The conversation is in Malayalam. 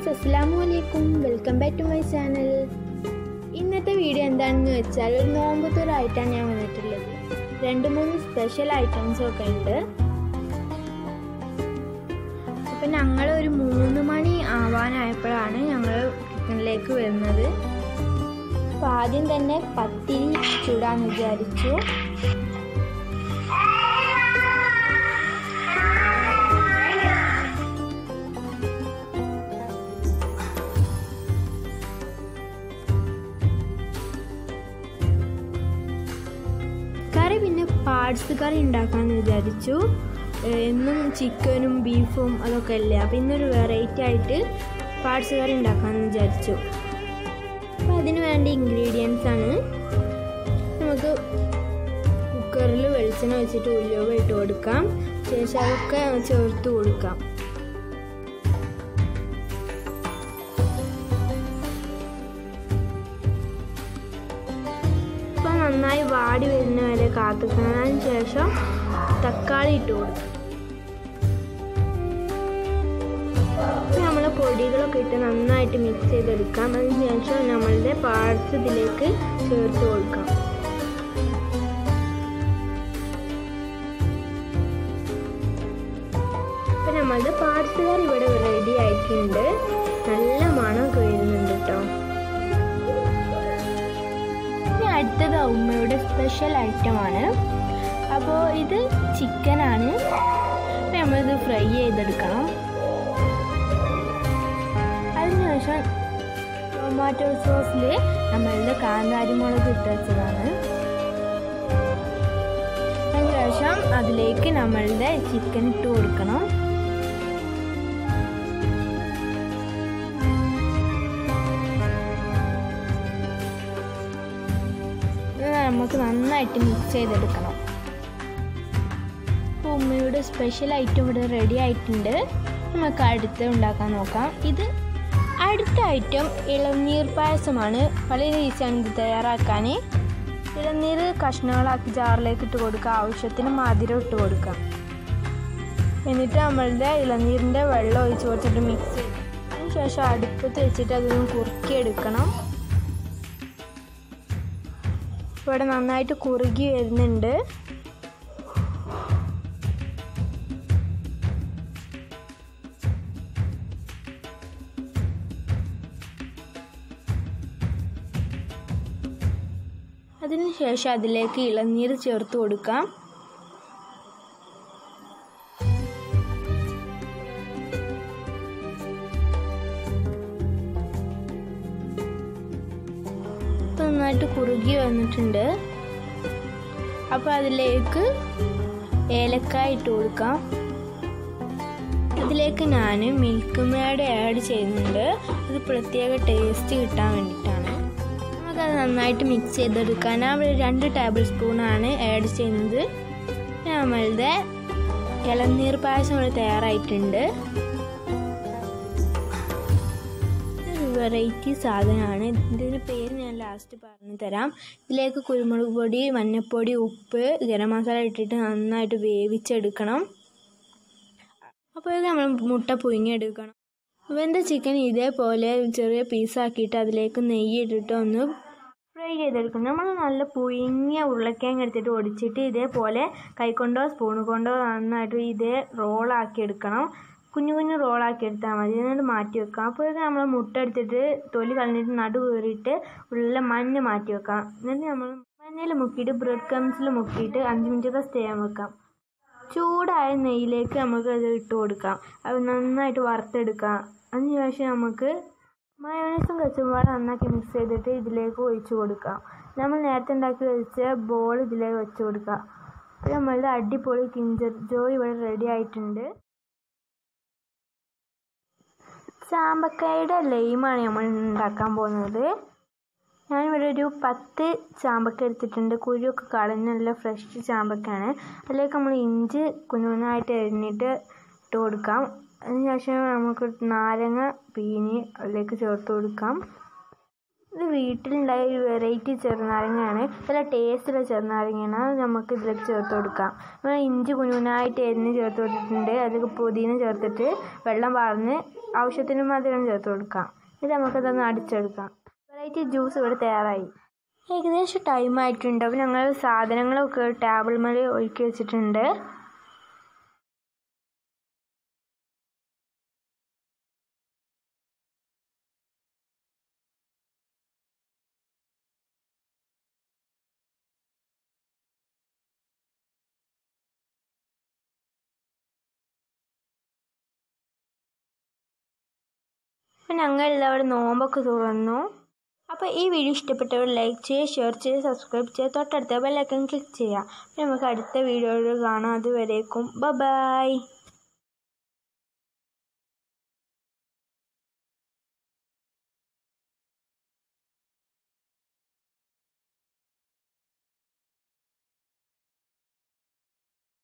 ഫ്രണ്ട്സ് അസ്സാമു അലൈക്കും welcome back to my channel ഇന്നത്തെ വീഡിയോ എന്താണെന്ന് വെച്ചാൽ ഒരു നോമ്പത്തൂരായിട്ടാണ് ഞാൻ വന്നിട്ടുള്ളത് രണ്ട് മൂന്ന് സ്പെഷ്യൽ ഐറ്റംസും ഒക്കെ ഉണ്ട് അപ്പം ഞങ്ങൾ ഒരു മൂന്ന് മണി ആവാനായപ്പോഴാണ് ഞങ്ങൾ കിച്ചണിലേക്ക് വരുന്നത് അപ്പോൾ ആദ്യം തന്നെ പത്തിരി ചൂടാന്ന് വിചാരിച്ചു കറി പിന്നെ പാർട്സ് കറി ഉണ്ടാക്കാമെന്ന് വിചാരിച്ചു ഏഹ് എന്നും ചിക്കനും ബീഫും അതൊക്കെ അല്ലേ അപ്പോൾ ഇന്നൊരു വെറൈറ്റി ആയിട്ട് പാർട്സ് കറി ഉണ്ടാക്കാമെന്ന് വിചാരിച്ചു അപ്പോൾ അതിന് വേണ്ട ഇൻഗ്രീഡിയൻസ് ആണ് നമുക്ക് കുക്കറിൽ വെളിച്ചെണ്ണ വെച്ചിട്ട് ഉലുവ ഇട്ട് കൊടുക്കാം ശേഷം അതൊക്കെ ചേർത്ത് കൊടുക്കാം ഇപ്പം നന്നായി വാടി വരുന്ന വരെ കാത്തുക്കുന്നതിന് ശേഷം തക്കാളി ഇട്ട് കൊടുക്കും നമ്മൾ പൊടികളൊക്കെ ഇട്ട് നന്നായിട്ട് മിക്സ് ചെയ്തെടുക്കാം അതിന് ശേഷം നമ്മളുടെ പാർട്സ് ഇതിലേക്ക് ചേർത്ത് കൊടുക്കാം അപ്പം നമ്മളുടെ പാർട്സ് കറി ഇവിടെ റെഡി ആയിട്ടുണ്ട് നല്ല മണമൊക്കെ വരുന്നുണ്ട് കേട്ടോ ഇനി അടുത്തത് ഉമ്മയുടെ സ്പെഷ്യൽ ഐറ്റമാണ് അപ്പോൾ ഇത് ചിക്കനാണ് അപ്പോൾ നമ്മളിത് ഫ്രൈ ചെയ്തെടുക്കണം അതിനുശേഷം ടൊമാറ്റോ സോസിൽ നമ്മളുടെ കാന്താരി മുളക് ഇട്ട് വെച്ചതാണ് അതിനുശേഷം അതിലേക്ക് നമ്മളുടെ ചിക്കൻ ഇട്ട് കൊടുക്കണം ഇത് നമുക്ക് നന്നായിട്ട് മിക്സ് ചെയ്തെടുക്കണം അപ്പോൾ ഉമ്മയുടെ സ്പെഷ്യൽ ഐറ്റം ഇവിടെ റെഡി ആയിട്ടുണ്ട് നമുക്ക് അടുത്ത് ഉണ്ടാക്കാൻ നോക്കാം ഇത് അടുത്ത ഐറ്റം ഇളനീർ പായസമാണ് വളരെ ഈസിയാണ് ഇത് തയ്യാറാക്കാൻ ഇളനീർ കഷ്ണങ്ങളാക്കി ജാറിലേക്ക് ഇട്ട് കൊടുക്കുക ആവശ്യത്തിന് മധുരം ഇട്ട് കൊടുക്കാം എന്നിട്ട് നമ്മളുടെ ഇളനീരിൻ്റെ വെള്ളം ഒഴിച്ച് കൊടുത്തിട്ട് മിക്സ് ചെയ്യും അതിനുശേഷം അടുപ്പത്ത് വെച്ചിട്ട് അതൊന്ന് കുറുക്കിയെടുക്കണം ഇവിടെ നന്നായിട്ട് കുറുകി വരുന്നുണ്ട് അതിനുശേഷം അതിലേക്ക് ഇളനീർ ചേർത്ത് കൊടുക്കാം നന്നായിട്ട് കുറുകി വന്നിട്ടുണ്ട് അപ്പോൾ അതിലേക്ക് ഏലക്കായ ഇട്ട് കൊടുക്കാം അതിലേക്ക് ഞാൻ മിൽക്ക് മേഡ് ആഡ് ചെയ്യുന്നുണ്ട് അത് പ്രത്യേക ടേസ്റ്റ് കിട്ടാൻ വേണ്ടിയിട്ടാണ് നമുക്കത് നന്നായിട്ട് മിക്സ് ചെയ്തെടുക്കാൻ അവിടെ രണ്ട് ടേബിൾ സ്പൂണാണ് ആഡ് ചെയ്യുന്നത് നമ്മളുടെ ഇളനീർ പായസം ഇവിടെ തയ്യാറായിട്ടുണ്ട് വെറൈറ്റി സാധനമാണ് ഇതിൻ്റെ പേര് ഞാൻ ലാസ്റ്റ് പറഞ്ഞു തരാം ഇതിലേക്ക് കുരുമുളക് പൊടി മഞ്ഞൾപ്പൊടി ഉപ്പ് ഗരം മസാല ഇട്ടിട്ട് നന്നായിട്ട് വേവിച്ചെടുക്കണം അപ്പോൾ ഇത് നമ്മൾ മുട്ട പുഴുങ്ങിയെടുക്കണം വെന്ത ചിക്കൻ ഇതേപോലെ ചെറിയ പീസാക്കിയിട്ട് അതിലേക്ക് നെയ്യ് ഇട്ടിട്ട് ഒന്ന് ഫ്രൈ ചെയ്തെടുക്കണം നമ്മൾ നല്ല പുഴുങ്ങിയ ഉരുളക്കിഴങ്ങ് എടുത്തിട്ട് ഒടിച്ചിട്ട് ഇതേപോലെ കൈക്കൊണ്ടോ സ്പൂൺ കൊണ്ടോ നന്നായിട്ട് ഇതേ റോളാക്കി എടുക്കണം കുഞ്ഞു കുഞ്ഞു റോളാക്കി എടുത്താൽ മതി എന്നിട്ട് മാറ്റി വെക്കാം അപ്പോഴേക്കും നമ്മൾ മുട്ട എടുത്തിട്ട് തൊലി കളഞ്ഞിട്ട് നടു കീറിയിട്ട് ഉള്ള മഞ്ഞ മാറ്റി വെക്കാം എന്നിട്ട് നമ്മൾ മഞ്ഞയിൽ മുക്കിയിട്ട് ബ്രെഡ് ക്രംസിൽ മുക്കിയിട്ട് അഞ്ച് മിനിറ്റൊക്കെ സ്റ്റേ ചെയ്യാൻ വെക്കാം ചൂടായ നെയ്യിലേക്ക് നമുക്ക് അത് ഇട്ട് കൊടുക്കാം അത് നന്നായിട്ട് വറുത്തെടുക്കാം അതിനുശേഷം നമുക്ക് മയോണൈസും കച്ചുമ്പാടും നന്നാക്കി മിക്സ് ചെയ്തിട്ട് ഇതിലേക്ക് ഒഴിച്ചു കൊടുക്കാം നമ്മൾ നേരത്തെ ഉണ്ടാക്കി വെച്ച ബോൾ ഇതിലേക്ക് വെച്ച് കൊടുക്കാം അപ്പോൾ നമ്മളുടെ അടിപൊളി കിഞ്ചർ ജോയ് ഇവിടെ റെഡി ആയിട്ടുണ്ട് ചാമ്പക്കായുടെ ലൈമാണ് നമ്മൾ ഉണ്ടാക്കാൻ പോകുന്നത് ഞാനിവിടെ ഒരു പത്ത് ചാമ്പക്ക എടുത്തിട്ടുണ്ട് കുരുവൊക്കെ കളഞ്ഞ് നല്ല ഫ്രഷ് ചാമ്പക്കയാണ് അതിലേക്ക് നമ്മൾ ഇഞ്ചി കുഞ്ഞു കുഞ്ഞായിട്ട് എരിഞ്ഞിട്ട് ഇട്ട് കൊടുക്കാം അതിനുശേഷം നമുക്ക് നാരങ്ങ പീഞ്ഞ് അതിലേക്ക് ചേർത്ത് കൊടുക്കാം ഇത് വീട്ടിലുണ്ടായ ഒരു വെറൈറ്റി ചെറുനാരങ്ങയാണ് നല്ല ടേസ്റ്റുള്ള ചെറുനാരങ്ങയാണ് അത് നമുക്ക് ഇതിലേക്ക് ചേർത്ത് കൊടുക്കാം നമ്മൾ ഇഞ്ചി കുഞ്ഞുനായിട്ട് എരിഞ്ഞ് ചേർത്ത് കൊടുത്തിട്ടുണ്ട് അതിലേക്ക് പുതിന ചേർത്തിട്ട് വെള്ളം വാർന്ന് ആവശ്യത്തിന് മധുരം ചേർത്ത് കൊടുക്കാം ഇത് നമുക്കതൊന്ന് അടിച്ചെടുക്കാം വെറൈറ്റി ജ്യൂസ് ഇവിടെ തയ്യാറായി ഏകദേശം ടൈം ആയിട്ടുണ്ട് അപ്പോൾ ഞങ്ങൾ സാധനങ്ങളൊക്കെ ടേബിൾ മേലെ ഒരുക്കി വെച്ചിട്ടുണ്ട് അപ്പം ഞങ്ങൾ എല്ലാവരും നോമ്പൊക്കെ തുറന്നു അപ്പോൾ ഈ വീഡിയോ ഇഷ്ടപ്പെട്ടവർ ലൈക്ക് ചെയ്യുക ഷെയർ ചെയ്യുക സബ്സ്ക്രൈബ് ചെയ്യുക തൊട്ടടുത്ത ബെല്ലൈക്കൺ ക്ലിക്ക് ചെയ്യുക അപ്പോൾ നമുക്ക് അടുത്ത വീഡിയോയിൽ കാണാം അതുവരേക്കും ബ ബായ്